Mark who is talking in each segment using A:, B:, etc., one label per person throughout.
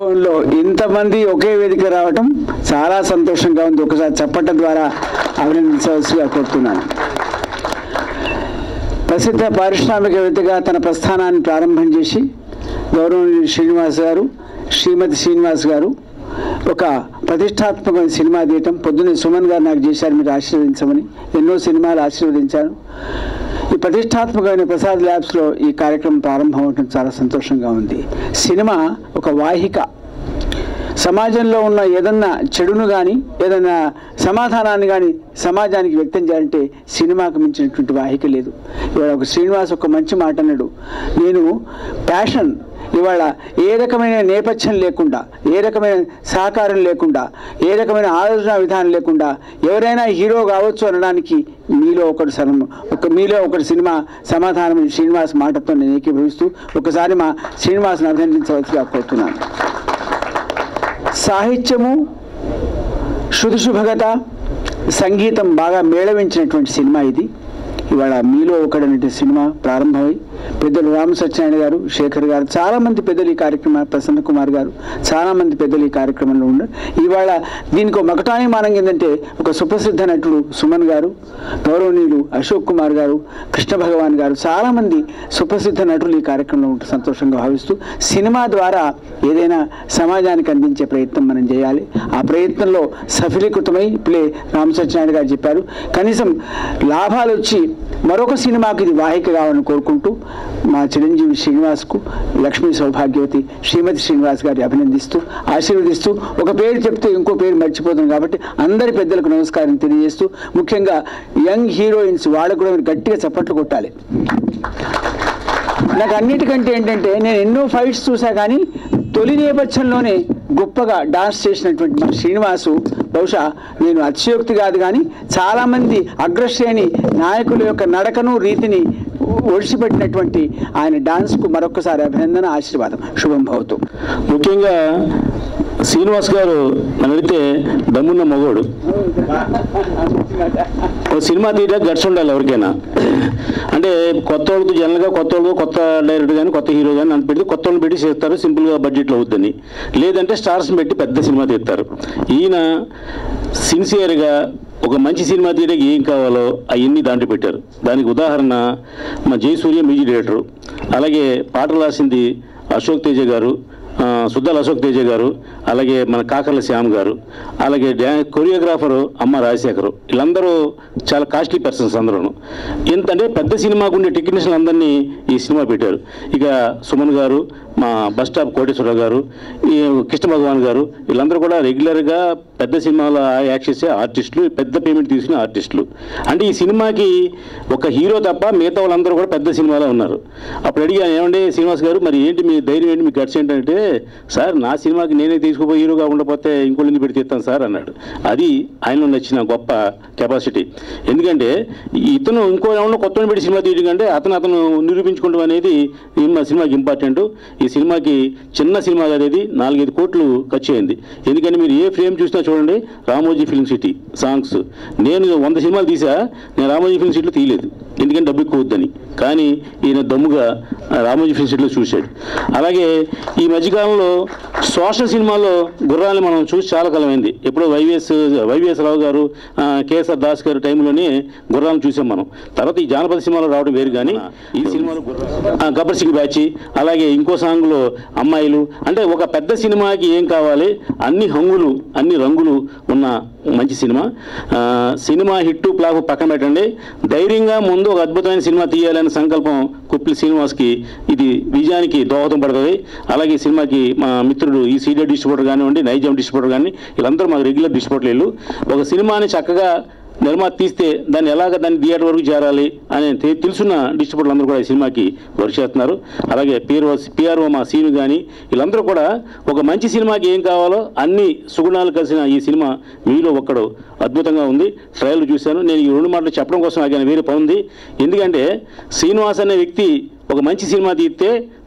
A: భవన్లో ఇంతమంది ఒకే వేదిక రావటం చాలా సంతోషంగా ఉంది ఒకసారి చప్పట్ల ద్వారా అభినందించవలసిగా కోరుతున్నాను ప్రసిద్ధ పారిశ్రామికవేత్తగా తన ప్రస్థానాన్ని ప్రారంభం చేసి గౌరవనీయులు శ్రీనివాస్ గారు శ్రీమతి శ్రీనివాస్ గారు ఒక ప్రతిష్టాత్మకమైన సినిమా తీయటం పొద్దున్నే సుమన్ గారు నాకు చేశారు మీరు ఆశీర్వదించమని ఎన్నో సినిమాలు ఆశీర్వదించాను ఈ ప్రతిష్టాత్మకమైన ప్రసాద్ ల్యాబ్స్లో ఈ కార్యక్రమం ప్రారంభం అవటం చాలా సంతోషంగా ఉంది సినిమా ఒక వాహిక సమాజంలో ఉన్న ఏదన్నా చెడును కానీ ఏదన్నా సమాధానాన్ని కానీ సమాజానికి వ్యక్తం చేయాలంటే సినిమాకు మించినటువంటి వాహిక లేదు ఇవాళ ఒక శ్రీనివాస్ ఒక మంచి మాట అన్నాడు నేను ప్యాషన్ ఇవాళ ఏ రకమైన నేపథ్యం లేకుండా ఏ రకమైన సహకారం లేకుండా ఏ రకమైన ఆలోచన విధానం లేకుండా ఎవరైనా హీరో కావచ్చు అనడానికి మీలో ఒకడు సరం ఒక మీలో ఒకటి సినిమా సమాధానం శ్రీనివాస్ మాటతో నేను ఏకీభవిస్తూ ఒకసారి మా శ్రీనివాస్ని అభినందించవలసిగా కోరుతున్నాను సాహిత్యము శృతి శుభగత సంగీతం బాగా మేళవించినటువంటి సినిమా ఇది ఇవాళ మీలో ఒకడనేటువంటి సినిమా ప్రారంభమై పెద్దలు రామ సత్యనారాయణ గారు శేఖర్ గారు చాలా మంది పెద్దలు ఈ కార్యక్రమం ప్రసన్న కుమార్ గారు చాలా మంది పెద్దలు ఈ కార్యక్రమంలో ఉన్నారు ఇవాళ దీనికి ఒక మకటాని మానం ఏంటంటే ఒక సుప్రసిద్ధ నటుడు సుమన్ గారు గౌరవనీయులు అశోక్ కుమార్ గారు కృష్ణ భగవాన్ గారు చాలా మంది సుప్రసిద్ధ నటులు ఈ కార్యక్రమంలో ఉంటూ సంతోషంగా భావిస్తూ సినిమా ద్వారా ఏదైనా సమాజానికి అందించే ప్రయత్నం మనం చేయాలి ఆ ప్రయత్నంలో సఫలీకృతమై ఇప్పుడే రామ సత్యనారాయణ గారు చెప్పారు కనీసం లాభాలు వచ్చి మరొక సినిమాకి ఇది వాహిక కావాలని కోరుకుంటూ మా చిరంజీవి శ్రీనివాస్కు లక్ష్మీ సౌభాగ్యవతి శ్రీమతి శ్రీనివాస్ గారి అభినందిస్తూ ఆశీర్వదిస్తూ ఒక పేరు చెప్తే ఇంకో పేరు మర్చిపోతుంది కాబట్టి అందరి పెద్దలకు నమస్కారం తెలియజేస్తూ ముఖ్యంగా యంగ్ హీరోయిన్స్ వాళ్ళకు కూడా మీరు గట్టిగా చప్పట్లు కొట్టాలి నాకు అన్నిటికంటే ఏంటంటే నేను ఎన్నో ఫైట్స్ చూసా కానీ తొలి నేపథ్యంలోనే గొప్పగా డాన్స్ చేసినటువంటి మన శ్రీనివాసు బహుశా నేను అతిశయోక్తి కాదు కానీ చాలామంది అగ్రశ్రేణి నాయకుల యొక్క నడకను రీతిని ఒడిసిపెట్టినటువంటి ఆయన డాన్స్కు మరొకసారి అభినందన ఆశీర్వాదం శుభం భవతు
B: ముఖ్యంగా శ్రీనివాస్ గారు నన్ను అడిగితే దమ్మున్న మగోడు ఒక సినిమా తీయడానికి గట్స్ ఉండాలి ఎవరికైనా అంటే కొత్త వాళ్ళతో జనరల్గా కొత్త వాళ్ళు కొత్త డైరెక్టర్ కానీ కొత్త హీరో కానీ అని పెడితే కొత్త వాళ్ళని పెట్టి చేస్తారు సింపుల్గా బడ్జెట్లో అవుద్దని లేదంటే స్టార్స్ని పెట్టి పెద్ద సినిమా తీస్తారు ఈయన సిన్సియర్గా ఒక మంచి సినిమా తీయడానికి ఏం కావాలో అవన్నీ దాంట్లో పెట్టారు దానికి ఉదాహరణ మా జయసూర్య మ్యూజిక్ డైరెక్టర్ అలాగే పాటలు రాసింది అశోక్ తేజ గారు ఆ, సుద్దాల అశోక్ తేజ గారు అలాగే మన కాకర్ల శ్యామ్ గారు అలాగే డ్యా కొరియోగ్రాఫరు అమ్మ రాజశేఖర్ వీళ్ళందరూ చాలా కాస్ట్లీ పర్సన్స్ అందరూ ఏంటంటే పెద్ద సినిమాకు ఉండే టెక్నీషియన్ అందరినీ ఈ సినిమా పెట్టారు ఇక సుమన్ గారు మా బస్ స్టాప్ కోటేశ్వరరావు గారు ఈ కృష్ణ భగవాన్ గారు వీళ్ళందరూ కూడా రెగ్యులర్గా పెద్ద సినిమాలో యాక్ట్ చేసే ఆర్టిస్టులు పెద్ద పేమెంట్ తీసుకునే ఆర్టిస్టులు అంటే ఈ సినిమాకి ఒక హీరో తప్ప మిగతా వాళ్ళందరూ కూడా పెద్ద సినిమాలో ఉన్నారు అప్పుడు అడిగాను ఏమండి శ్రీనివాస్ గారు మరి ఏంటి మీ ధైర్యం ఏంటి మీ గట్స్ ఏంటంటే సార్ నా సినిమాకి నేనే తీసుకుపోయి హీరోగా ఉండకపోతే ఇంకోళ్ళని పెడితే ఇస్తాను సార్ అన్నాడు అది ఆయనలో నచ్చిన గొప్ప కెపాసిటీ ఎందుకంటే ఇతను ఇంకో ఏమన్నా కొత్త పెట్టి సినిమా తీయడం కంటే అతను అతను నిరూపించుకోవడం అనేది ఈ మా సినిమాకి ఇంపార్టెంట్ ఈ సినిమాకి చిన్న సినిమా అనేది నాలుగైదు కోట్లు ఖర్చు అయింది ఎందుకంటే మీరు ఏ ఫ్రేమ్ చూసినా చూడండి రామోజీ ఫిల్మ్ సిటీ సాంగ్స్ నేను వంద సినిమాలు తీసా నేను రామోజీ ఫిల్మ్ సిటీలో తీయలేదు ఎందుకంటే డబ్బు ఎక్కువ వద్దని కానీ ఈయన దమ్ముగా ఆ రామోజీ ఫిల్మ్ సిటీలో చూశాడు అలాగే ఈ మధ్యకాలంలో సోషల్ సినిమాల్లో గుర్రాన్ని మనం చూసి చాలా కాలమైంది ఎప్పుడో వైవిఎస్ వైవిఎస్ రావు గారు ఆ, కేఎస్ఆర్ దాస్ గారి టైంలోనే గుర్రాలను చూసాం మనం తర్వాత ఈ జానపద సినిమాలో రావడం వేరు కానీ ఈ సినిమాలో గుర్రాలు ఆ, గబ్బర్ సింగ్ బ్యాచ్ అలాగే ఇంకో సాంగ్లో అమ్మాయిలు అంటే ఒక పెద్ద సినిమాకి ఏం కావాలి అన్ని హంగులు అన్ని రంగులు ఉన్న మంచి సినిమా ఆ, సినిమా హిట్ ప్లాఫ్ పక్కన పెట్టండి ధైర్యంగా ముందు ఒక అద్భుతమైన సినిమా తీయాలనే సంకల్పం కుప్పిలి శ్రీనివాస్కి ఇది విజయానికి దోహదం పడుతుంది అలాగే ఈ సినిమాకి మా మిత్రుడు ఈ సీడియో డిస్ట్రిబ్యూటర్ కానివ్వండి నైజాం డిస్ట్రిబ్యూటర్ కానీ వీళ్ళందరూ మాకు రెగ్యులర్ డిస్ట్రిబ్యూటర్లు ఒక సినిమాని చక్కగా నిర్మాత తీస్తే దాన్ని ఎలాగ దాన్ని థియేటర్ వరకు చేరాలి అని తె- తెలుసున్న డిస్ట్రిబ్యూటర్లు అందరూ కూడా ఈ సినిమాకి వర్క్ చేస్తున్నారు అలాగే పిఆర్ఓ పిఆర్ఓ మా సీను కానీ వీళ్ళందరూ కూడా ఒక మంచి సినిమాకి ఏం కావాలో అన్ని సుగుణాలు కలిసిన ఈ సినిమా మీలో ఒక్కడు అద్భుతంగా ఉంది ట్రయల్ చూశాను నేను ఈ రెండు మాటలు చెప్పడం కోసం నాకు వేరే పని ఉంది ఎందుకంటే శ్రీనివాస్ అనే వ్యక్తి ఒక మంచి సినిమా తీస్తే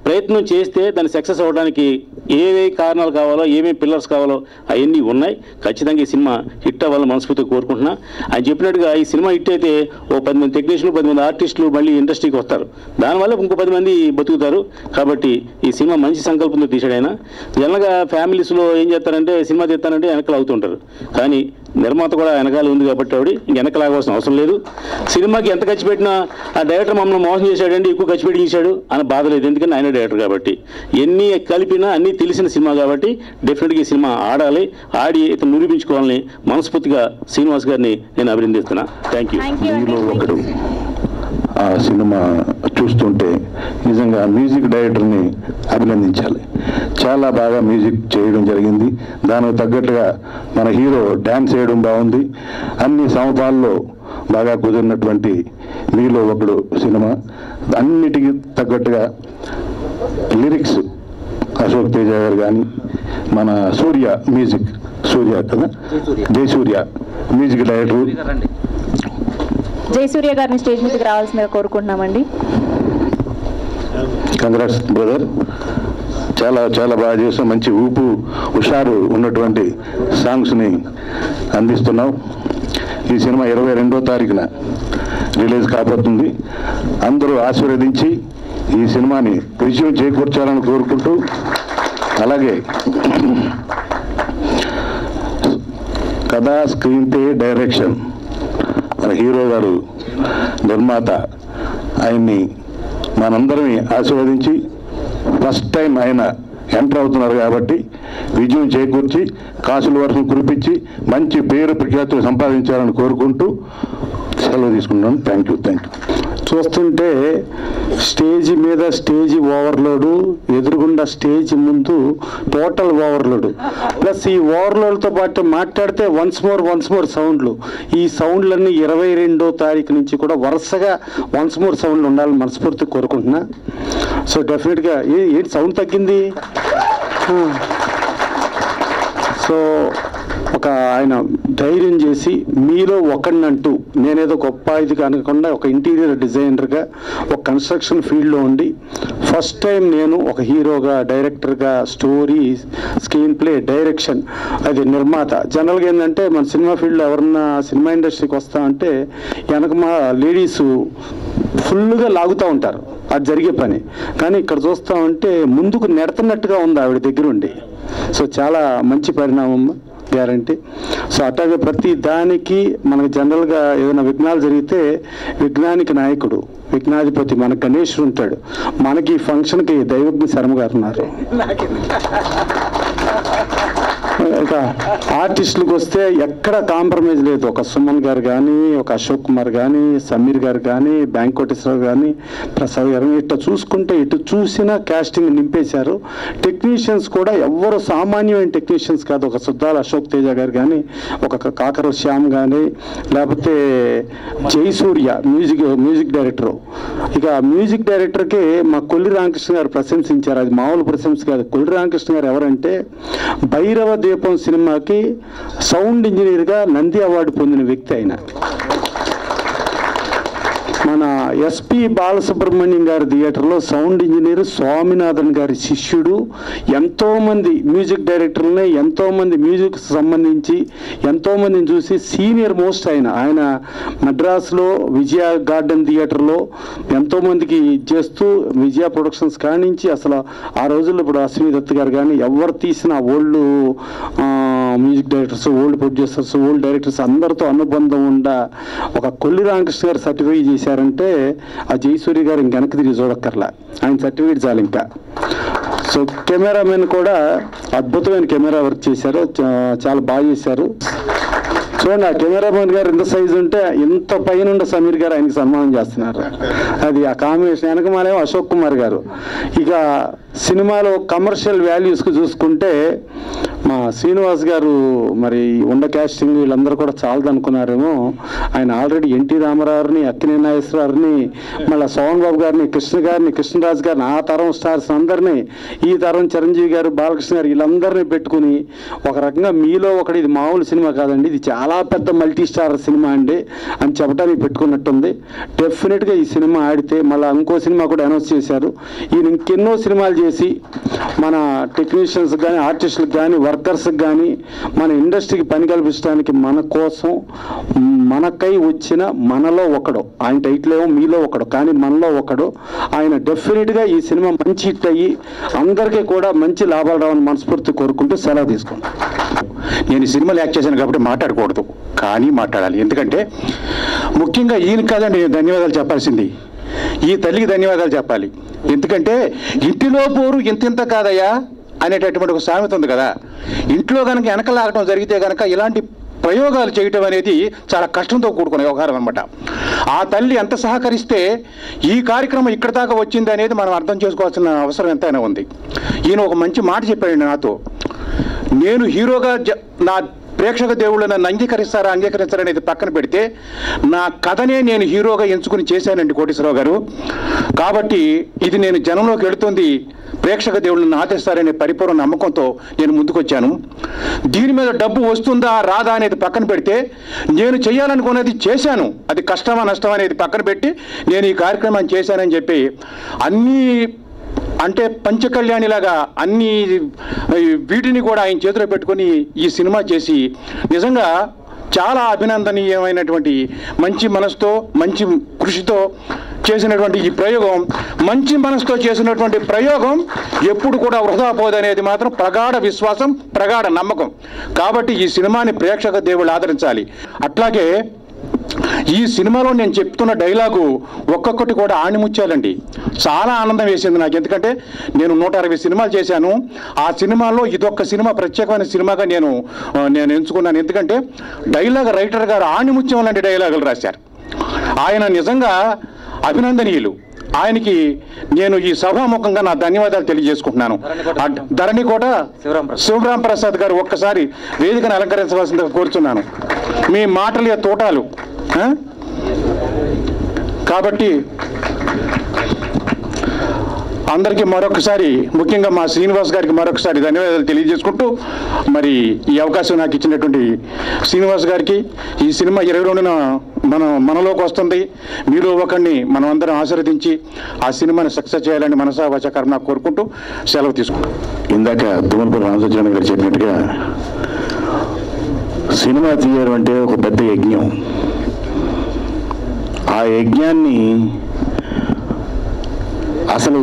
B: ప్రయత్నం చేస్తే దాన్ని సక్సెస్ అవ్వడానికి ఏవే కారణాలు కావాలో ఏమేమి పిల్లర్స్ కావాలో అవన్నీ ఉన్నాయి ఖచ్చితంగా ఈ సినిమా హిట్ అవ్వాలని మనస్ఫూర్తిగా కోరుకుంటున్నా ఆయన చెప్పినట్టుగా ఈ సినిమా హిట్ అయితే ఓ పది మంది టెక్నీషియన్లు పది మంది ఆర్టిస్టులు మళ్ళీ ఇండస్ట్రీకి వస్తారు దానివల్ల ఇంకో పది మంది బతుకుతారు కాబట్టి ఈ సినిమా మంచి సంకల్పంతో తీశాడు ఆయన జనరల్గా ఫ్యామిలీస్లో ఏం చేస్తారంటే సినిమా తీస్తానంటే వెనకలు అవుతుంటారు కానీ నిర్మాత కూడా వెనకాల ఉంది కాబట్టి ఆవిడ ఇంక వెనకలాగవలసిన అవసరం లేదు సినిమాకి ఎంత ఖర్చు పెట్టినా ఆ డైరెక్టర్ మమ్మల్ని మోసం చేశాడండి ఎక్కువ ఖర్చు పెట్టి తీశాడు అని బాధ లేదు ఎందుకంటే ఆయన డైరెక్టర్ కాబట్టి ఎన్ని కలిపినా అన్నీ తెలిసిన సినిమా కాబట్టి డెఫినెట్గా ఈ సినిమా ఆడాలి ఆడి ఇతను నిరూపించుకోవాలని మనస్ఫూర్తిగా శ్రీనివాస్ గారిని నేను అభినందిస్తున్నా థ్యాంక్ యూ
C: థ్యాంక్ యూ
D: మీలో
C: అండి
D: ఒకడు ఆ సినిమా చూస్తుంటే నిజంగా మ్యూజిక్ డైరెక్టర్ని అభినందించాలి చాలా బాగా మ్యూజిక్ చేయడం జరిగింది దానికి తగ్గట్టుగా మన హీరో డ్యాన్స్ చేయడం బాగుంది అన్ని సంవత్సరాల్లో బాగా కుదిరినటువంటి మీలో ఒకడు సినిమా అన్నిటికీ తగ్గట్టుగా లిరిక్స్ అశోక్ తేజ గారు కానీ మన సూర్య మ్యూజిక్ సూర్య కదా జయసూర్య మ్యూజిక్ డైరెక్టర్
C: జయసూర్య గారిని స్టేజ్ మీదకి రావాల్సిందిగా కోరుకుంటున్నామండి
D: కంగ్రాట్స్ బ్రదర్ చాలా చాలా బాగా చేస్తాం మంచి ఊపు హుషారు ఉన్నటువంటి సాంగ్స్ని అందిస్తున్నావు ఈ సినిమా ఇరవై రెండో తారీఖున రిలీజ్ కాబోతుంది అందరూ ఆశీర్వదించి ఈ సినిమాని విజయం చేకూర్చాలని కోరుకుంటూ అలాగే కథ స్క్రీన్ ప్లే డైరెక్షన్ మన హీరో గారు నిర్మాత ఆయన్ని మనందరినీ ఆశీర్వదించి ఫస్ట్ టైం ఆయన ఎంటర్ అవుతున్నారు కాబట్టి విజయం చేకూర్చి కాసుల వరకు కురిపించి మంచి పేరు ప్రఖ్యాతులు సంపాదించాలని కోరుకుంటూ సెలవు తీసుకున్నాను థ్యాంక్ యూ థ్యాంక్ యూ
A: చూస్తుంటే స్టేజ్ మీద స్టేజ్ ఓవర్లోడు ఎదురుగుండా స్టేజ్ ముందు టోటల్ ఓవర్లోడ్ ప్లస్ ఈ ఓవర్లోడ్తో పాటు మాట్లాడితే వన్స్ మోర్ వన్స్ మోర్ సౌండ్లు ఈ సౌండ్లన్నీ ఇరవై రెండో తారీఖు నుంచి కూడా వరుసగా వన్స్ మోర్ సౌండ్లు ఉండాలని మనస్ఫూర్తి కోరుకుంటున్నా సో డెఫినెట్గా ఏ ఏంటి సౌండ్ తగ్గింది సో ఒక ఆయన ధైర్యం చేసి మీలో ఒకడినంటూ నేనేదో గొప్ప ఇది కనుకుండా ఒక ఇంటీరియర్ డిజైనర్గా ఒక కన్స్ట్రక్షన్ ఫీల్డ్లో ఉండి ఫస్ట్ టైం నేను ఒక హీరోగా డైరెక్టర్గా స్టోరీ స్క్రీన్ ప్లే డైరెక్షన్ అది నిర్మాత జనరల్గా ఏంటంటే మన సినిమా ఫీల్డ్లో ఎవరన్నా సినిమా ఇండస్ట్రీకి వస్తా అంటే వెనక మా లేడీస్ ఫుల్గా లాగుతూ ఉంటారు అది జరిగే పని కానీ ఇక్కడ చూస్తా ఉంటే ముందుకు నెడుతున్నట్టుగా ఉంది ఆవిడ దగ్గరుండి సో చాలా మంచి పరిణామం గ్యారంటీ సో అట్లాగే ప్రతి దానికి మనకు జనరల్గా ఏదైనా విఘ్నాలు జరిగితే విఘ్నానికి నాయకుడు విఘ్నాధిపతి మన గణేశుడు ఉంటాడు మనకి ఈ ఫంక్షన్కి దైవజ్ఞ శర్మ గారు ఉన్నారు ఇక ఆర్టిస్టులకు వస్తే ఎక్కడ కాంప్రమైజ్ లేదు ఒక సుమన్ గారు కానీ ఒక అశోక్ కుమార్ కానీ సమీర్ గారు కానీ బ్యాంక్ కోటేశ్వరరావు కానీ ప్రసాద్ గారు కానీ ఇట్లా చూసుకుంటే ఇటు చూసినా కాస్టింగ్ నింపేశారు టెక్నీషియన్స్ కూడా ఎవ్వరు సామాన్యమైన టెక్నీషియన్స్ కాదు ఒక సుద్దాల అశోక్ తేజ గారు కానీ ఒక కాకర శ్యామ్ కానీ లేకపోతే జయసూర్య మ్యూజిక్ మ్యూజిక్ డైరెక్టర్ ఇక మ్యూజిక్ డైరెక్టర్కి మా కొల్లి రామకృష్ణ గారు ప్రశంసించారు అది మామూలు ప్రశంస కాదు కొల్లి రామకృష్ణ గారు ఎవరంటే భైరవ దీపం సినిమాకి సౌండ్ ఇంజనీర్గా నంది అవార్డు పొందిన వ్యక్తి ఆయన మన ఎస్పి బాలసుబ్రహ్మణ్యం గారి థియేటర్లో సౌండ్ ఇంజనీర్ స్వామినాథన్ గారి శిష్యుడు ఎంతోమంది మ్యూజిక్ డైరెక్టర్లని ఎంతోమంది మ్యూజిక్ సంబంధించి ఎంతోమందిని చూసి సీనియర్ మోస్ట్ ఆయన ఆయన మద్రాసులో విజయ గార్డెన్ థియేటర్లో ఎంతోమందికి చేస్తూ విజయ ప్రొడక్షన్స్ కానించి అసలు ఆ రోజుల్లో ఇప్పుడు అశ్విని దత్ గారు కానీ ఎవరు తీసిన old music directors old producers old directors అందరితో అనుబంధం ఉండ ఒక కొల్లి రామకృష్ణ గారు సర్టిఫై చేశారంటే ఆ జయసూరి గారు ఇంక వెనక్కి తిరిగి చూడక్కర్లా ఆయన సర్టిఫికేట్ చాలు ఇంకా సో కెమెరామెన్ కూడా అద్భుతమైన కెమెరా వర్క్ చేశారు చా- చాలా బాగా చేశారు చూడండి ఆ కెమెరామెన్ గారు ఎంత సైజు ఉంటే ఇంత పైన సమీర్ గారు ఆయనకి సన్మానం చేస్తున్నారు అది ఆ కాంబినేషన్ వెనకమాలేమో అశోక్ కుమార్ గారు ఇక సినిమాలో కమర్షియల్ వాల్యూస్కి చూసుకుంటే
E: మా శ్రీనివాస్ గారు మరి ఉండ క్యాస్టింగ్ వీళ్ళందరూ కూడా చాలదు అనుకున్నారేమో ఆయన ఆల్రెడీ ఎన్టీ రామారావుని అక్కినే నాగేశ్వరరావుని మళ్ళీ సోహన్ బాబు గారిని కృష్ణ గారిని కృష్ణరాజు గారిని ఆ తరం స్టార్స్ అందరినీ ఈ తరం చిరంజీవి గారు బాలకృష్ణ గారు వీళ్ళందరినీ పెట్టుకుని ఒక రకంగా మీలో ఒకటి ఇది మామూలు సినిమా కాదండి ఇది చాలా పెద్ద మల్టీ స్టార్ సినిమా అండి అని చెప్పడానికి పెట్టుకున్నట్టుంది డెఫినెట్గా ఈ సినిమా ఆడితే మళ్ళీ ఇంకో సినిమా కూడా అనౌన్స్ చేశారు ఈయన ఇంకెన్నో సినిమాలు చేసి మన టెక్నీషియన్స్ కానీ ఆర్టిస్టులకు కానీ వర్కర్స్కి కానీ మన ఇండస్ట్రీకి పని కల్పించడానికి మన కోసం మనకై వచ్చిన మనలో ఒకడు ఆయన టైటిల్ ఏమో మీలో ఒకడు కానీ మనలో ఒకడు ఆయన డెఫినెట్గా ఈ సినిమా మంచి హిట్ అయ్యి అందరికీ కూడా మంచి లాభాలు రావాలని మనస్ఫూర్తి కోరుకుంటూ సెలవు తీసుకుంటాం
F: నేను ఈ సినిమాలు యాక్ట్ చేశాను కాబట్టి మాట్లాడకూడదు కానీ మాట్లాడాలి ఎందుకంటే ముఖ్యంగా ఈయన కాదండి నేను ధన్యవాదాలు చెప్పాల్సింది ఈ తల్లికి ధన్యవాదాలు చెప్పాలి ఎందుకంటే ఇంటిలో పోరు ఇంత ఇంత కాదయ్యా అనేటటువంటి ఒక సామెత ఉంది కదా ఇంట్లో కనుక వెనకలాగటం జరిగితే కనుక ఇలాంటి ప్రయోగాలు చేయటం అనేది చాలా కష్టంతో కూడుకున్న వ్యవహారం అనమాట ఆ తల్లి ఎంత సహకరిస్తే ఈ కార్యక్రమం ఇక్కడ దాకా వచ్చింది అనేది మనం అర్థం చేసుకోవాల్సిన అవసరం ఎంతైనా ఉంది ఈయన ఒక మంచి మాట చెప్పాడు నాతో నేను హీరోగా జ- నా ప్రేక్షక దేవుళ్ళు నన్ను అంగీకరిస్తారా అంగీకరిస్తారా అనేది పక్కన పెడితే నా కథనే నేను హీరోగా ఎంచుకుని చేశానండి కోటేశ్వరరావు గారు కాబట్టి ఇది నేను జనంలోకి వెళుతుంది ప్రేక్షక దేవుళ్ళు నన్ను ఆదేస్తారనే పరిపూర్ణ నమ్మకంతో నేను ముందుకొచ్చాను దీని మీద డబ్బు వస్తుందా రాదా అనేది పక్కన పెడితే నేను చేయాలనుకున్నది చేశాను అది కష్టమా నష్టమా అనేది పక్కన పెట్టి నేను ఈ కార్యక్రమాన్ని చేశానని చెప్పి అన్నీ అంటే పంచకళ్యాణిలాగా అన్ని ఈ వీటిని కూడా ఆయన చేతిలో పెట్టుకొని ఈ సినిమా చేసి నిజంగా చాలా అభినందనీయమైనటువంటి మంచి మనసుతో మంచి కృషితో చేసినటువంటి ఈ ప్రయోగం మంచి మనసుతో చేసినటువంటి ప్రయోగం ఎప్పుడు కూడా వృధా పోదనేది మాత్రం ప్రగాఢ విశ్వాసం ప్రగాఢ నమ్మకం కాబట్టి ఈ సినిమాని ప్రేక్షక దేవుళ్ళు ఆదరించాలి అట్లాగే ఈ సినిమాలో నేను చెప్తున్న డైలాగు ఒక్కొక్కటి కూడా ఆణిముచ్చాలండి చాలా ఆనందం వేసింది నాకు ఎందుకంటే నేను నూట అరవై సినిమాలు చేశాను ఆ సినిమాలో ఇదొక్క సినిమా ప్రత్యేకమైన సినిమాగా నేను ఆ, నేను ఎంచుకున్నాను ఎందుకంటే డైలాగ్ రైటర్ గారు ఆణిముత్యం లాంటి డైలాగులు రాశారు ఆయన నిజంగా అభినందనీయులు ఆయనకి నేను ఈ సభాముఖంగా నా ధన్యవాదాలు తెలియజేసుకుంటున్నాను అడ్- ధరణికోట శివరాం ప్రసాద్ గారు ఒక్కసారి వేదికను అలంకరించవలసిందిగా కోరుతున్నాను మీ మాటల తోటాలు ఆ? కాబట్టి అందరికీ మరొకసారి ముఖ్యంగా మా శ్రీనివాస్ గారికి మరొకసారి ధన్యవాదాలు తెలియజేసుకుంటూ మరి ఈ అవకాశం నాకు ఇచ్చినటువంటి శ్రీనివాస్ గారికి ఈ సినిమా ఇరవై రెండున మన మనలోకి వస్తుంది మీరు ఒకరిని మనం అందరం ఆశీర్వదించి ఆ సినిమాని సక్సెస్ చేయాలని మనసా వచకర్మ కోరుకుంటూ సెలవు తీసుకుంటాం
D: ఇందాక తుమ్మలపల్లి రామసత్యనారాయణ గారు చెప్పినట్టుగా సినిమా తీయడం అంటే ఒక పెద్ద యజ్ఞం ఆ యజ్ఞాన్ని అసలు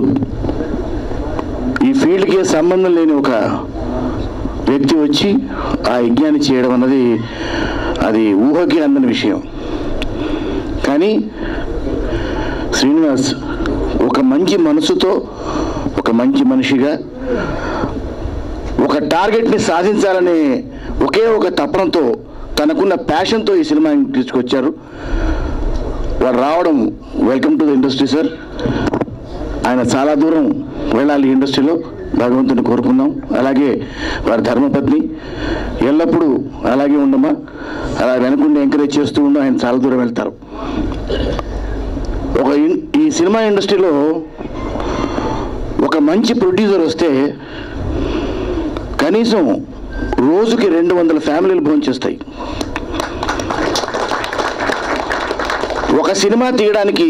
D: ఈ ఫీల్డ్కి సంబంధం లేని ఒక వ్యక్తి వచ్చి ఆ యజ్ఞాన్ని చేయడం అన్నది అది ఊహకి అందని విషయం కానీ శ్రీనివాస్ ఒక మంచి మనసుతో ఒక మంచి మనిషిగా ఒక టార్గెట్ని సాధించాలనే ఒకే ఒక తపనతో తనకున్న ప్యాషన్తో ఈ సినిమాని తీసుకొచ్చారు వాడు రావడం welcome to the industry sir ఆయన చాలా దూరం వెళ్ళాలి ఈ ఇండస్ట్రీలో భగవంతుని కోరుకుందాం అలాగే వారి ధర్మపత్ని ఎల్లప్పుడూ అలాగే ఉండమా అలా వెనకుండి ఎంకరేజ్ చేస్తూ ఉండి ఆయన చాలా దూరం వెళ్తారు ఒక ఇన్- ఈ సినిమా ఇండస్ట్రీలో ఒక మంచి ప్రొడ్యూసర్ వస్తే కనీసం రోజుకి రెండు వందల ఫ్యామిలీలు భోంచేస్తాయి ఒక సినిమా తీయడానికి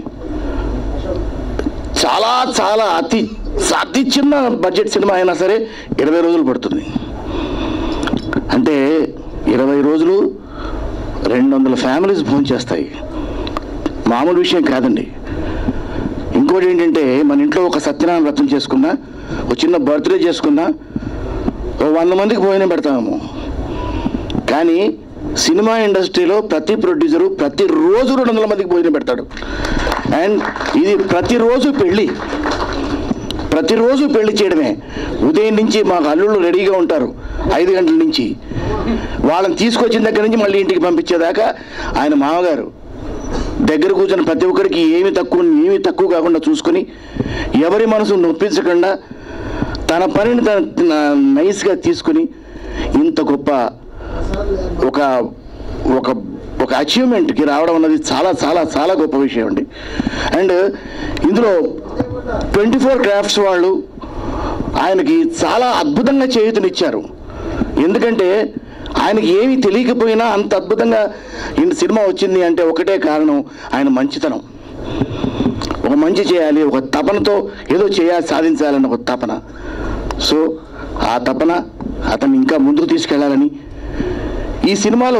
D: చాలా చాలా అతి అతి చిన్న బడ్జెట్ సినిమా అయినా సరే ఇరవై రోజులు పడుతుంది అంటే ఇరవై రోజులు రెండు వందల ఫ్యామిలీస్ భోంచేస్తాయి మామూలు విషయం కాదండి ఇంకోటి ఏంటంటే మన ఇంట్లో ఒక సత్యనారాయణ వ్రతం చేసుకున్నా ఒక చిన్న బర్త్డే చేసుకున్నా ఓ వంద మందికి భోజనం పెడతాము కానీ సినిమా ఇండస్ట్రీలో ప్రతి ప్రొడ్యూసరు ప్రతిరోజు రెండు వందల మందికి భోజనం పెడతాడు అండ్ ఇది ప్రతిరోజు పెళ్ళి ప్రతిరోజు పెళ్లి చేయడమే ఉదయం నుంచి మాకు అల్లుళ్ళు రెడీగా ఉంటారు ఐదు గంటల నుంచి వాళ్ళని తీసుకొచ్చిన దగ్గర నుంచి మళ్ళీ ఇంటికి పంపించేదాకా ఆయన మామగారు దగ్గర కూర్చొని ప్రతి ఒక్కరికి ఏమి తక్కువ ఏమి తక్కువ కాకుండా చూసుకొని ఎవరి మనసు నొప్పించకుండా తన పనిని తన నైస్గా తీసుకుని
G: ఇంత గొప్ప ఒక ఒక ఒక అచీవ్మెంట్కి రావడం అన్నది చాలా చాలా చాలా గొప్ప విషయం అండి అండ్ ఇందులో ట్వంటీ ఫోర్ క్రాఫ్ట్స్ వాళ్ళు ఆయనకి చాలా అద్భుతంగా చేయూతనిచ్చారు ఎందుకంటే ఆయనకి ఏమీ తెలియకపోయినా అంత అద్భుతంగా ఇంత సినిమా వచ్చింది అంటే ఒకటే కారణం ఆయన మంచితనం ఒక మంచి చేయాలి ఒక తపనతో ఏదో చేయాలి సాధించాలని ఒక తపన సో ఆ తపన అతన్ని ఇంకా ముందుకు తీసుకెళ్లాలని ఈ సినిమాలో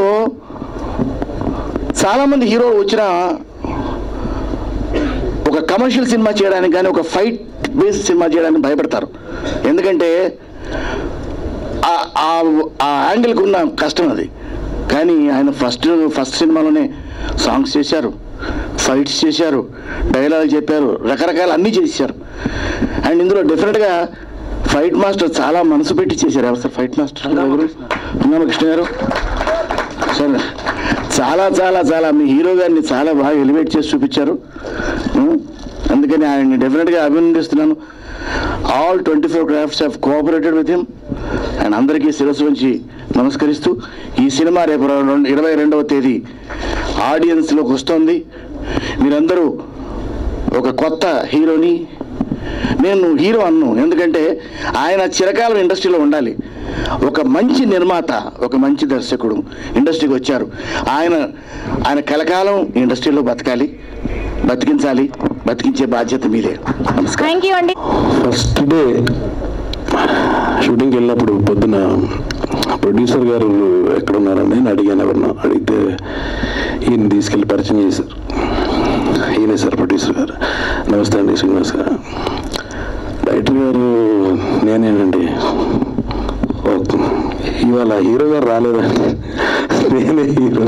G: చాలామంది హీరో వచ్చిన ఒక కమర్షియల్ సినిమా చేయడానికి కానీ ఒక ఫైట్ బేస్డ్ సినిమా చేయడానికి భయపడతారు ఎందుకంటే ఆ- ఆ- ఆ యాంగిల్కి ఉన్న కష్టం అది కానీ ఆయన ఫస్ట్ ఫస్ట్ సినిమాలోనే సాంగ్స్ చేశారు ఫైట్స్ చేశారు డైలాగ్ చెప్పారు రకరకాల అన్నీ చేశారు అండ్ ఇందులో డెఫినెట్గా ఫైట్ మాస్టర్ చాలా మనసు పెట్టి చేశారు ఎవరు సార్ ఫైట్ మాస్టర్ కృష్ణ గారు సార్ చాలా చాలా చాలా మీ హీరో గారిని చాలా బాగా ఎలివేట్ చేసి చూపించారు ఉం? అందుకని ఆయన్ని డెఫినెట్గా అభినందిస్తున్నాను all twenty four crafts have cooperated with him and అందరికీ శిరస్సు ఉంచి నమస్కరిస్తూ ఈ సినిమా రేపు రెండు ఇరవై రెండవ తేదీ ఆడియన్స్లోకి వస్తుంది మీరందరూ ఒక కొత్త హీరోని నేను హీరో అన్ను ఎందుకంటే ఆయన చిరకాలం ఇండస్ట్రీలో ఉండాలి ఒక మంచి నిర్మాత ఒక మంచి దర్శకుడు ఇండస్ట్రీకి వచ్చారు ఆయన ఆయన కలకాలం ఇండస్ట్రీలో బతకాలి బతికించాలి బతికించే బాధ్యత మీదే నమస్కారం
C: థ్యాంక్ యూ అండి
H: ఫస్ట్ డే షూటింగ్కి వెళ్ళినప్పుడు పొద్దున ప్రొడ్యూసర్ గారు ఎక్కడ ఉన్నారని నేను అడిగాను ఎవరినో అడిగితే ఈయన తీసుకెళ్ళి పరిచయం చేశారు ఈయనే సార్ ప్రొడ్యూసర్ గారు నమస్తే అండి శ్రీనివాస్ గారు డైరెక్టర్ గారు నేనేనండి ఓకే ఇవాళ హీరో గారు రాలేదండి నేనే హీరో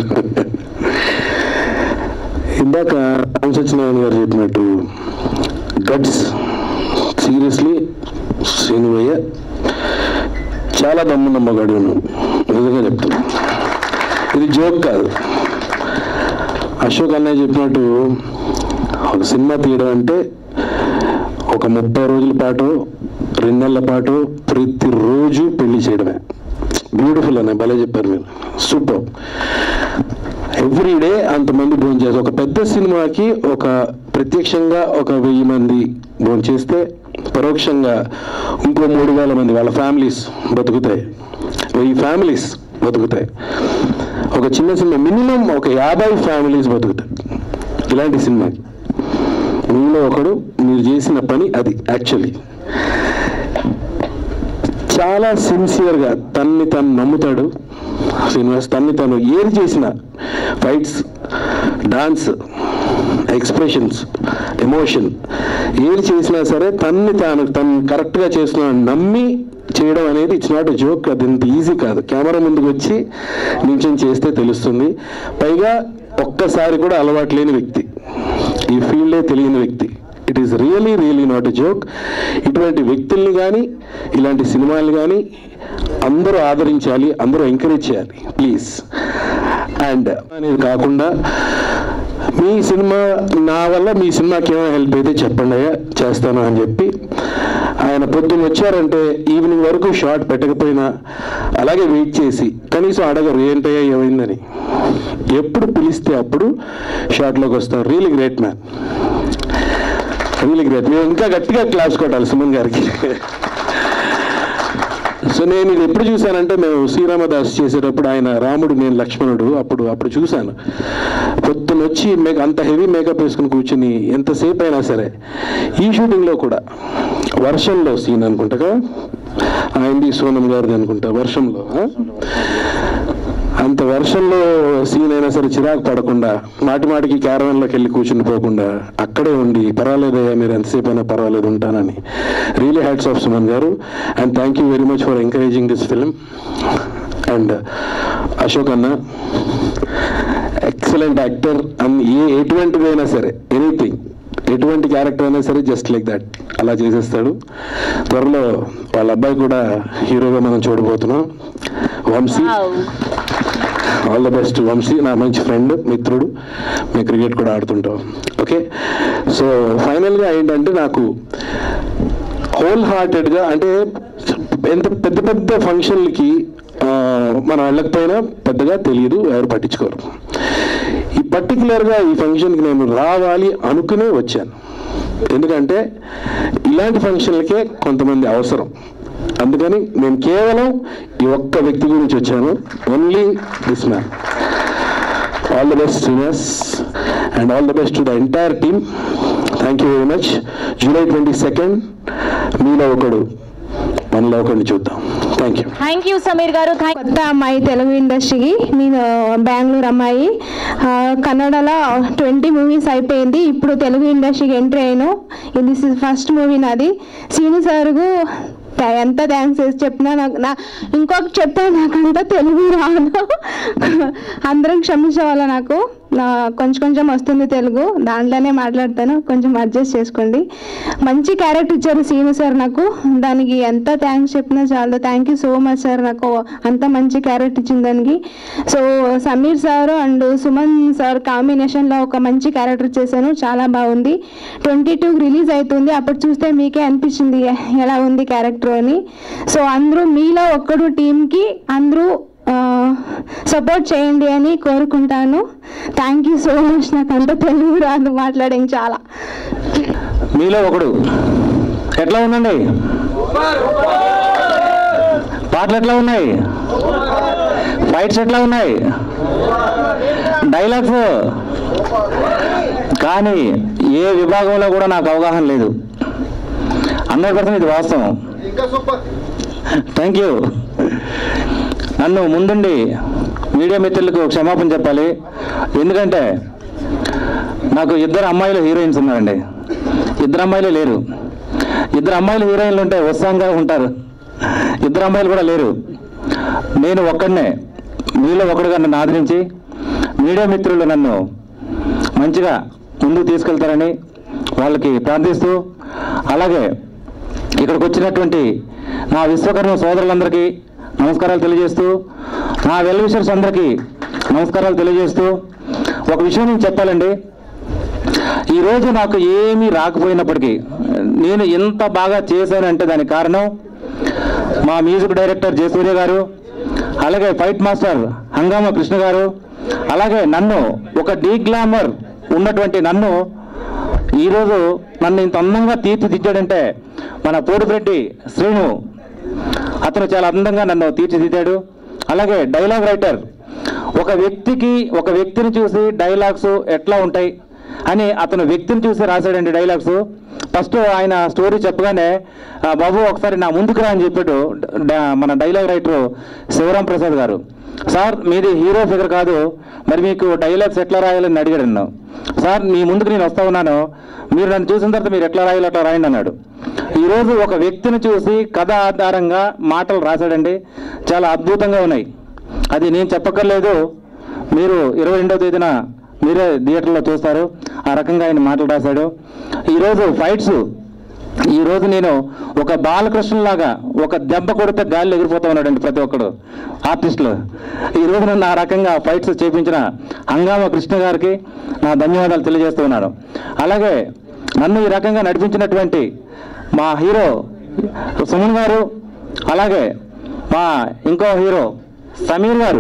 H: ఇందాక రామ్ సత్యనారాయణ గారు చెప్పినట్టు గట్స్ సీరియస్లీ శ్రీనువయ్య చాలా దమ్మున్న మగాడు నువ్వు నిజంగా చెప్తున్నా ఇది జోక్ కాదు అశోక్ అన్నయ్య చెప్పినట్టు ఒక సినిమా తీయడం అంటే ఒక ముప్పై రోజుల పాటు రెండు నెలల పాటు ప్రతిరోజు పెళ్లి చేయడమే బ్యూటిఫుల్ అనే భలే చెప్పారు మీరు సూపర్ ఎవ్రీ డే అంతమంది భోజనం చేస్తారు ఒక పెద్ద సినిమాకి ఒక ప్రత్యక్షంగా ఒక వెయ్యి మంది భోజనం చేస్తే పరోక్షంగా ఇంకో మూడు వేల మంది వాళ్ళ ఫ్యామిలీస్ బతుకుతాయి వెయ్యి ఫ్యామిలీస్ బతుకుతాయి ఒక చిన్న సినిమా మినిమం ఒక యాభై ఫ్యామిలీస్ బతుకుతాయి ఇలాంటి సినిమాకి మీలో ఒకడు మీరు చేసిన పని అది యాక్చువల్లీ చాలా సిన్సియర్గా తన్ని తను నమ్ముతాడు శ్రీనివాస్ తన్ని తను ఏది చేసినా ఫైట్స్ డాన్స్ ఎక్స్ప్రెషన్స్ ఎమోషన్ ఏది చేసినా సరే తన్ని తాను తను కరెక్ట్గా చేస్తున్నా నమ్మి చేయడం అనేది ఇట్స్ నాట్ జోక్ అది ఇంత ఈజీ కాదు కెమెరా ముందుకు వచ్చి నించొని చేస్తే తెలుస్తుంది పైగా ఒక్కసారి కూడా అలవాటు లేని వ్యక్తి ఈ ఫీల్డే తెలియని వ్యక్తి it is really really not a joke ఇటువంటి వ్యక్తుల్ని కానీ ఇలాంటి సినిమాలు కానీ అందరూ ఆదరించాలి అందరూ ఎంకరేజ్ చేయాలి ప్లీజ్ అండ్ అనేది కాకుండా మీ సినిమా నా వల్ల మీ సినిమాకి ఏమైనా హెల్ప్ అయితే చెప్పండి అయ్యా చేస్తాను అని చెప్పి ఆయన పొద్దున్న వచ్చారంటే ఈవినింగ్ వరకు షార్ట్ పెట్టకపోయినా అలాగే వెయిట్ చేసి కనీసం అడగరు ఏంటయ్యా ఏమైందని ఎప్పుడు పిలిస్తే అప్పుడు షార్ట్లోకి వస్తారు really great man really great మేము ఇంకా గట్టిగా క్లాస్ కొట్టాలి సుమన్ గారికి సో నేను ఇది ఎప్పుడు చూశానంటే మేము శ్రీరామదాస్ చేసేటప్పుడు ఆయన రాముడు నేను లక్ష్మణుడు అప్పుడు అప్పుడు చూశాను పొద్దున వచ్చి మేక అంత హెవీ మేకప్ వేసుకుని కూర్చుని ఎంతసేపు అయినా సరే ఈ షూటింగ్లో కూడా వర్షంలో సీన్ అనుకుంటా ఆయనది సోనం గారిది అనుకుంటా వర్షంలో ఆ? అంత వర్షంలో సీన్ అయినా సరే చిరాకు పడకుండా మాటి మాటికి క్యారవన్లోకి వెళ్ళి కూర్చుని పోకుండా అక్కడే ఉండి పర్వాలేదయ్యా మీరు ఎంతసేపు అయినా పర్వాలేదు ఉంటానని really hats off Suman garu and thank you very much for encouraging this film and Ashok అన్న ఎక్సలెంట్ యాక్టర్ అండ్ ఏ ఎటువంటిదైనా సరే ఎనీథింగ్ ఎటువంటి క్యారెక్టర్ అయినా సరే జస్ట్ లైక్ దట్ అలా చేసేస్తాడు త్వరలో వాళ్ళ అబ్బాయి కూడా హీరోగా మనం చూడబోతున్నాం Vamshi all the best Vamshi నా మంచి ఫ్రెండ్ మిత్రుడు మేము క్రికెట్ కూడా ఆడుతుంటాం ఓకే సో ఫైనల్గా ఏంటంటే నాకు హోల్ హార్టెడ్గా అంటే ఎంత పెద్ద పెద్ద ఫంక్షన్లకి ఆ, మనం వెళ్ళకపోయినా పెద్దగా తెలియదు ఎవరు పట్టించుకోరు ఈ పర్టికులర్గా ఈ ఫంక్షన్కి నేను రావాలి అనుకునే వచ్చాను ఎందుకంటే ఇలాంటి ఫంక్షన్లకే కొంతమంది అవసరం అందుకని నేను కేవలం ఈ ఒక్క వ్యక్తి గురించి వచ్చాను only this man all the best Srinivas and all the best to the entire team thank you very much July twenty second మీలో ఒకడు మనలో ఒకడిని చూద్దాం thank you
C: thank you Sameer garu thank
I: కొత్త అమ్మాయి తెలుగు ఇండస్ట్రీకి నేను బెంగళూరు అమ్మాయి ఆ, కన్నడలో ట్వంటీ మూవీస్ అయిపోయింది ఇప్పుడు తెలుగు ఇండస్ట్రీకి ఎంట్రీ అయ్యాను ఇది ఫస్ట్ మూవీ నాది సీను సార్కు థా- ఎంత థ్యాంక్స్ చేసి చెప్పినా నాకు నా ఇంకొక చెప్తే నాకంతా తెలుగు రాదు అందరం క్షమించేవాళ్ళ నాకు నా కొంచెం కొంచెం వస్తుంది తెలుగు దాంట్లోనే మాట్లాడతాను కొంచెం అడ్జస్ట్ చేసుకోండి మంచి క్యారెక్టర్ ఇచ్చారు సీను సార్ నాకు దానికి ఎంత థ్యాంక్స్ చెప్పినా చాలా thank you so much sir నాకు అంత మంచి క్యారెక్టర్ ఇచ్చిన దానికి so Sameer sir and Suman sir కాంబినేషన్లో ఒక మంచి క్యారెక్టర్ చేశాను చాలా బాగుంది ట్వంటీ టూ రిలీజ్ అవుతుంది అప్పుడు చూస్తే మీకే అనిపించింది ఎలా ఉంది క్యారెక్టర్ అని సో అందరూ మీలో ఒక్కడు టీంకి అందరూ సపోర్ట్ చేయండి అని కోరుకుంటాను థ్యాంక్ యూ సో మచ్ నాకు అంత తెలుగు రాదు మాట్లాడేం చాలా
E: మీలో ఒకడు ఎట్లా ఉందండి పాటలు ఎట్లా ఉన్నాయి ఫైట్స్ ఎట్లా ఉన్నాయి డైలాగ్స్ కానీ ఏ విభాగంలో కూడా నాకు అవగాహన లేదు హండ్రెడ్ పర్సెంట్ ఇది వాస్తవం థ్యాంక్ యూ నన్ను ముందుండి మీడియా మిత్రులకు క్షమాపణ చెప్పాలి ఎందుకంటే నాకు ఇద్దరు అమ్మాయిలు హీరోయిన్స్ ఉన్నారండి ఇద్దరు అమ్మాయిలు లేరు ఇద్దరు అమ్మాయిలు హీరోయిన్లు ఉంటే ఉత్సాహంగా ఉంటారు ఇద్దరు అమ్మాయిలు కూడా లేరు నేను ఒక్కడనే మీలో ఒకడుగా నన్ను ఆదరించి మీడియా మిత్రులు నన్ను మంచిగా ముందుకు తీసుకెళ్తారని వాళ్ళకి ప్రార్థిస్తూ అలాగే ఇక్కడికి వచ్చినటువంటి నా విశ్వకర్మ సోదరులందరికీ నమస్కారాలు తెలియజేస్తూ నా వెల్ విషర్స్ అందరికీ నమస్కారాలు తెలియజేస్తూ ఒక విషయం నేను చెప్పాలండి ఈరోజు నాకు ఏమీ రాకపోయినప్పటికీ నేను ఎంత బాగా చేశానంటే దానికి కారణం మా మ్యూజిక్ డైరెక్టర్ జయసూర్య గారు అలాగే ఫైట్ మాస్టర్ హంగామా కృష్ణ గారు అలాగే నన్ను ఒక డీ గ్లామర్ ఉన్నటువంటి నన్ను ఈరోజు నన్ను ఇంత అందంగా తీర్చిదిద్దాడంటే మన పోడురెడ్డి శ్రీను అతను చాలా అందంగా నన్ను తీర్చిదిద్దాడు అలాగే డైలాగ్ రైటర్ ఒక వ్యక్తికి ఒక వ్యక్తిని చూసి డైలాగ్స్ ఎట్లా ఉంటాయి అని అతను వ్యక్తిని చూసి రాశాడండి డైలాగ్స్ ఫస్ట్ ఆయన స్టోరీ చెప్పగానే "ఆ, బాబు ఒకసారి నా ముందుకు రా అని చెప్పాడు డ- మన డైలాగ్ రైటర్ శివరాం ప్రసాద్ గారు సార్ మీది హీరో ఫిగర్ కాదు మరి మీకు డైలాగ్స్ ఎట్లా రాయాలని అడిగాడు నన్ను సార్ మీ ముందుకు నేను వస్తా ఉన్నాను మీరు నన్ను చూసిన తర్వాత మీరు ఎట్లా రాయాలి అట్లా రాయండి అన్నాడు ఈరోజు ఒక వ్యక్తిని చూసి కథ ఆధారంగా మాటలు రాశాడండి చాలా అద్భుతంగా ఉన్నాయి అది నేను చెప్పక్కర్లేదు మీరు ఇరవై రెండవ తేదీన మీరే థియేటర్లో చూస్తారు ఆ రకంగా ఆయన మాటలు రాశాడు ఈరోజు ఫైట్స్ ఈరోజు నేను ఒక బాలకృష్ణలాగా ఒక దెబ్బ కొడితే గాలి ఎగిరిపోతా ఉన్నాడండి ప్రతి ఒక్కడు ఆర్టిస్టులు ఈరోజు నన్ను ఆ రకంగా ఫైట్స్ చేపించిన హంగామా కృష్ణ గారికి నా ధన్యవాదాలు తెలియజేస్తూ ఉన్నాను అలాగే నన్ను ఈ రకంగా నడిపించినటువంటి మా హీరో సుమన్ గారు అలాగే మా ఇంకో హీరో సమీర్ గారు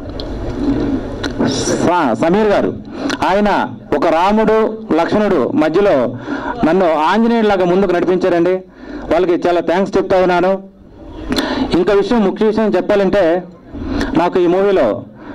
E: స- సమీర్ గారు ఆయన ఒక రాముడు లక్ష్మణుడు మధ్యలో నన్ను ఆంజనేయుడిలాగా ముందుకు నడిపించారండి వాళ్ళకి చాలా థ్యాంక్స్ చెప్తా ఉన్నాను ఇంకా విషయం ముఖ్య విషయం చెప్పాలంటే నాకు ఈ మూవీలో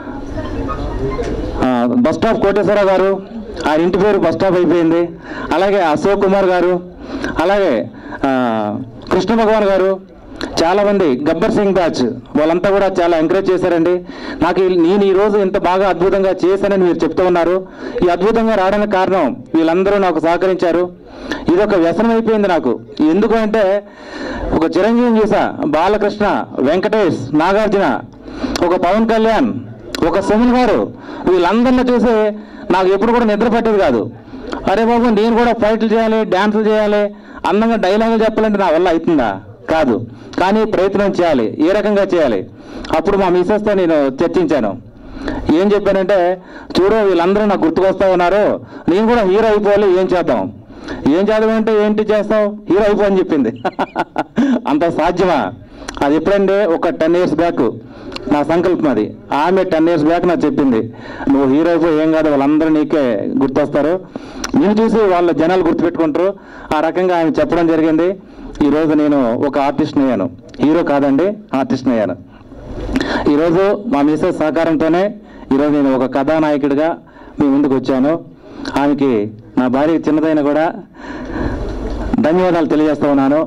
E: ఆ, బస్ స్టాప్ కోటేశ్వరరావు గారు ఆయన ఇంటి పేరు బస్ స్టాప్ అయిపోయింది అలాగే అశోక్ కుమార్ గారు అలాగే ఆ, కృష్ణ భగవాన్ గారు చాలా మంది గబ్బర్ సింగ్ బ్యాచ్ వాళ్ళంతా కూడా చాలా ఎంకరేజ్ చేశారండి నాకు ఈ- నేను ఈ రోజు ఇంత బాగా అద్భుతంగా చేశానని మీరు చెప్తూ ఉన్నారు ఈ అద్భుతంగా రావడానికి కారణం వీళ్ళందరూ నాకు సహకరించారు ఇది ఒక వ్యసనం అయిపోయింది నాకు ఎందుకు అంటే ఒక చిరంజీవి చూసా బాలకృష్ణ వెంకటేష్ నాగార్జున ఒక పవన్ కళ్యాణ్ ఒక సుమన్ గారు వీళ్ళందరిని చూసి నాకు ఎప్పుడు కూడా నిద్ర పట్టేది కాదు అరే బాబు నేను కూడా ఫైట్లు చేయాలి డ్యాన్సులు చేయాలి అందంగా డైలాగులు చెప్పాలంటే నా వల్ల అవుతుందా కాదు కానీ ప్రయత్నం చేయాలి ఏ రకంగా చేయాలి అప్పుడు మా మిసెస్తో నేను చర్చించాను ఏం చెప్పానంటే చూడు వీళ్ళందరూ నాకు గుర్తుకొస్తా ఉన్నారు నేను కూడా హీరో అయిపోవాలి ఏం చేద్దాం ఏం చేద్దాం అంటే ఏంటి చేస్తావు హీరో అయిపో అని చెప్పింది అంత సాధ్యమా అది ఎప్పుడంటే ఒక టెన్ ఇయర్స్ బ్యాక్ నా సంకల్పం అది ఆమె టెన్ ఇయర్స్ బ్యాక్ నాకు చెప్పింది నువ్వు హీరో అయిపోయి ఏం కాదు వాళ్ళందరూ నీకే గుర్తొస్తారు నేను చూసి వాళ్ళ జనాలు గుర్తుపెట్టుకుంటారు ఆ రకంగా ఆమె చెప్పడం జరిగింది ఈరోజు నేను ఒక ఆర్టిస్ట్ని అయ్యాను హీరో కాదండి ఆర్టిస్ట్ని అయ్యాను ఈరోజు మా మిస్సెస్ సహకారంతోనే ఈరోజు నేను ఒక కథానాయకుడిగా మీ ముందుకు వచ్చాను ఆమెకి నా భార్య చిన్నదైన కూడా ధన్యవాదాలు తెలియజేస్తా ఉన్నాను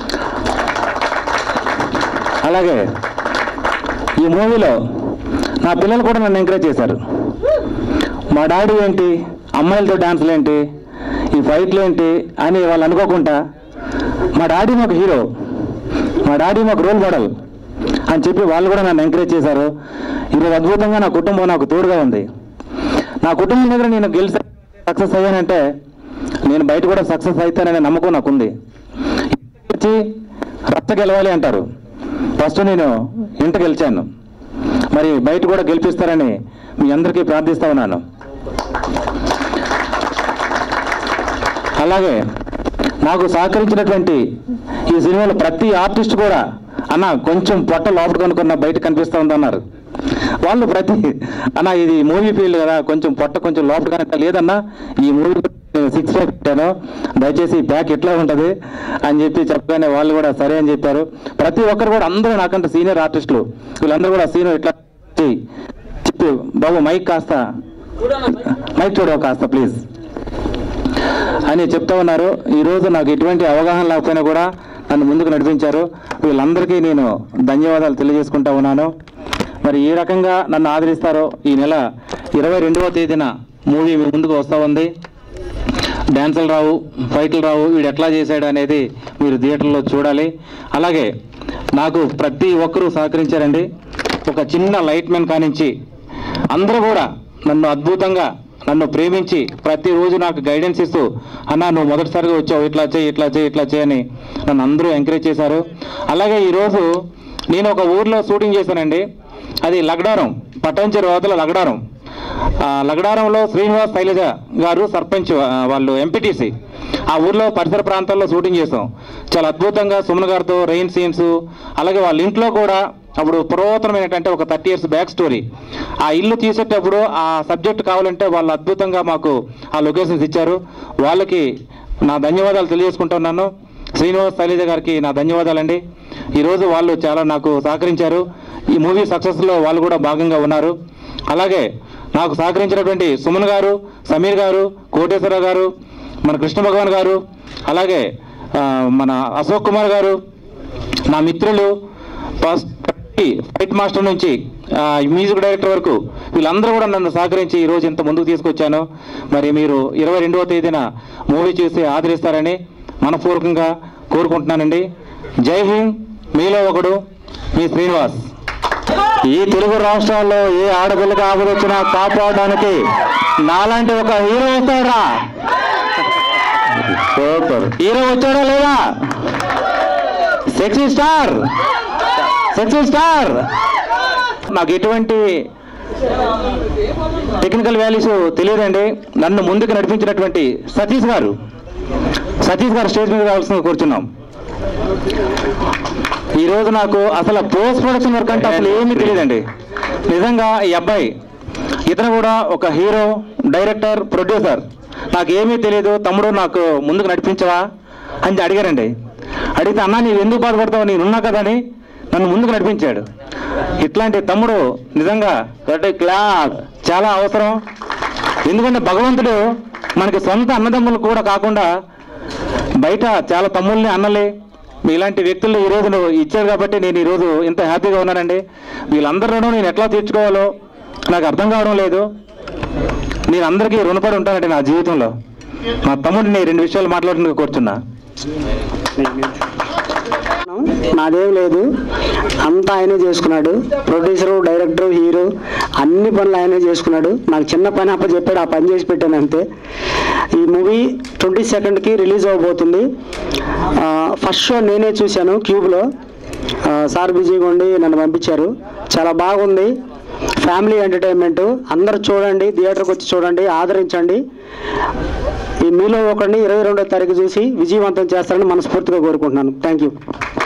E: అలాగే ఈ మూవీలో నా పిల్లలు కూడా నన్ను ఎంకరేజ్ చేశారు మా డాడీ ఏంటి అమ్మాయిలతో డాన్సులు ఏంటి ఈ ఫైట్లు ఏంటి అని వాళ్ళు అనుకోకుండా మా డాడీ మాకు హీరో మా డాడీ మాకు రోల్ మోడల్ అని చెప్పి వాళ్ళు కూడా నన్ను ఎంకరేజ్ చేశారు ఈరోజు అద్భుతంగా నా కుటుంబం నాకు తోడుగా ఉంది నా కుటుంబం దగ్గర నేను గెలిచి సక్సెస్ అయ్యానంటే నేను బయట కూడా సక్సెస్ అవుతాననే నమ్మకం నాకుంది వచ్చి రచ్చ గెలవాలి అంటారు ఫస్ట్ నేను ఇంట గెలిచాను మరి బయట కూడా గెలిపిస్తారని మీ అందరికీ ప్రార్థిస్తా ఉన్నాను అలాగే నాకు సహకరించినటువంటి ఈ సినిమాలో ప్రతి ఆర్టిస్ట్ కూడా అన్న కొంచెం పొట్ట లోపల కొనుక్కున్న బయట కనిపిస్తూ ఉందన్నారు వాళ్ళు ప్రతి అన్న ఇది మూవీ ఫీల్డ్ కదా కొంచెం పొట్ట కొంచెం లోపల కనుక లేదన్నా ఈ మూవీ సిక్స్ ప్యాక్ పెట్టాను దయచేసి ఈ ప్యాక్ ఎట్లా ఉంటుంది అని చెప్పి చెప్పగానే వాళ్ళు కూడా సరే అని చెప్పారు ప్రతి ఒక్కరు కూడా అందరూ నాకంటే సీనియర్ ఆర్టిస్టులు వీళ్ళందరూ కూడా సీనియర్ ఇట్లా చెయ్యి చెప్పి బాబు మైక్ కాస్త మైక్ చూడవు కాస్త ప్లీజ్ అని చెప్తా ఉన్నారు ఈరోజు నాకు ఎటువంటి అవగాహన లేకపోయినా కూడా నన్ను ముందుకు నడిపించారు వీళ్ళందరికీ నేను ధన్యవాదాలు తెలియజేసుకుంటా ఉన్నాను మరి ఏ రకంగా నన్ను ఆదరిస్తారో ఈ నెల ఇరవై రెండవ తేదీన మూవీ మీ ముందుకు వస్తూ ఉంది డ్యాన్సులు రావు ఫైట్లు రావు వీడు ఎట్లా చేశాడు అనేది మీరు థియేటర్లో చూడాలి అలాగే నాకు ప్రతి ఒక్కరూ సహకరించారండి ఒక చిన్న లైట్ మ్యాన్ కానించి అందరూ కూడా నన్ను అద్భుతంగా నన్ను ప్రేమించి ప్రతిరోజు నాకు గైడెన్స్ ఇస్తూ అన్న నువ్వు మొదటిసారిగా వచ్చావు ఇట్లా చేయి ఇట్లా చేయి ఇట్లా చేయని నన్ను అందరూ ఎంకరేజ్ చేశారు అలాగే ఈరోజు నేను ఒక ఊర్లో షూటింగ్ చేశానండి అది లగడారం పట్టంచెరు అవతల లగడారం ఆ, లగడారంలో శ్రీనివాస్ శైలజ గారు సర్పంచ్ ఆ, వాళ్ళు ఎంపీటీసీ ఆ ఊర్లో పరిసర ప్రాంతాల్లో షూటింగ్ చేసాం చాలా అద్భుతంగా సుమన్ గారితో రెయిన్ సీన్స్ అలాగే వాళ్ళ ఇంట్లో కూడా అప్పుడు పురాతనమైనటువంటి ఒక థర్టీ ఇయర్స్ బ్యాక్ స్టోరీ ఆ ఇల్లు తీసేటప్పుడు ఆ సబ్జెక్ట్ కావాలంటే వాళ్ళు అద్భుతంగా మాకు ఆ లొకేషన్స్ ఇచ్చారు వాళ్ళకి నా ధన్యవాదాలు తెలియజేసుకుంటున్నాను శ్రీనివాస్ శైలజ గారికి నా ధన్యవాదాలండి ఈరోజు వాళ్ళు చాలా నాకు సహకరించారు ఈ మూవీ సక్సెస్లో వాళ్ళు కూడా భాగంగా ఉన్నారు అలాగే నాకు సహకరించినటువంటి సుమన్ గారు సమీర్ గారు కోటేశ్వరరావు గారు మన కృష్ణ భగవాన్ గారు అలాగే ఆ, మన అశోక్ కుమార్ గారు నా మిత్రులు ఫస్ట్ ఫైట్ మాస్టర్ నుంచి ఆ, మ్యూజిక్ డైరెక్టర్ వరకు వీళ్ళందరూ కూడా నన్ను సహకరించి ఈ రోజు ఇంత ముందుకు తీసుకొచ్చాను మరి మీరు ఇరవై రెండవ తేదీన మూవీ చూసి ఆదరిస్తారని మనపూర్వకంగా కోరుకుంటున్నానండి జై హింద్ మీలో ఒకడు మీ శ్రీనివాస్ ఈ తెలుగు రాష్ట్రాల్లో ఏ ఆడపిల్లకి ఆపద వచ్చినా కాపాడడానికి నాలాంటి ఒక హీరో వస్తాడా సూపర్ హీరో వచ్చాడా లేదా సెక్సీ స్టార్ సెక్సీ స్టార్ నాకు ఎటువంటి టెక్నికల్ వాల్యూస్ తెలియదండి నన్ను ముందుకు నడిపించినటువంటి సతీష్ గారు సతీష్ గారు స్టేజ్ మీద రావాల్సింది కూర్చున్నాం ఈ రోజు నాకు అసలు పోస్ట్ ప్రొడక్షన్ వర్క్ అంటే అసలు ఏమీ తెలియదండి నిజంగా ఈ అబ్బాయి ఇతను కూడా ఒక హీరో డైరెక్టర్ ప్రొడ్యూసర్ నాకు ఏమీ తెలియదు తమ్ముడు నాకు ముందుకు నడిపించవా అని అడిగారండి అడిగితే అన్న నీవు ఎందుకు బాధపడతావు నేనున్నా కదా అని నన్ను ముందుకు నడిపించాడు ఇట్లాంటి తమ్ముడు నిజంగా క్లాస్ చాలా అవసరం ఎందుకంటే భగవంతుడు మనకి సొంత అన్నదమ్ములు కూడా కాకుండా బయట చాలా తమ్ముల్ని అన్నలే ఇలాంటి వ్యక్తులు ఈ రోజు నువ్వు ఇచ్చారు కాబట్టి నేను ఈ రోజు ఇంత హ్యాపీగా ఉన్నానండి వీళ్ళందరిలోనూ నేను ఎట్లా తీర్చుకోవాలో నాకు అర్థం కావడం లేదు నేను అందరికీ రుణపడి ఉంటానండి నా జీవితంలో మా తమ్ముడిని రెండు విషయాలు మాట్లాడుతూ కూర్చున్నా
A: నాదేం లేదు అంతా ఆయనే చేసుకున్నాడు ప్రొడ్యూసరు డైరెక్టర్ హీరో అన్ని పనులు ఆయనే చేసుకున్నాడు నాకు చిన్న పని అప్ప చెప్పాడు ఆ పని చేసి పెట్టాను అంతే ఈ మూవీ ట్వంటీ సెకండ్కి రిలీజ్ అవ్వబోతుంది ఆ, ఫస్ట్ షో నేనే చూశాను క్యూబ్లో ఆ, సార్ బిజీగా ఉండి నన్ను పంపించారు చాలా బాగుంది ఫ్యామిలీ ఎంటర్టైన్మెంట్ అందరూ చూడండి థియేటర్కి వచ్చి చూడండి ఆదరించండి ఈ మీలో ఒకరిని ఇరవై రెండో తారీఖు చూసి విజయవంతం చేస్తారని మనస్ఫూర్తిగా కోరుకుంటున్నాను థ్యాంక్ యూ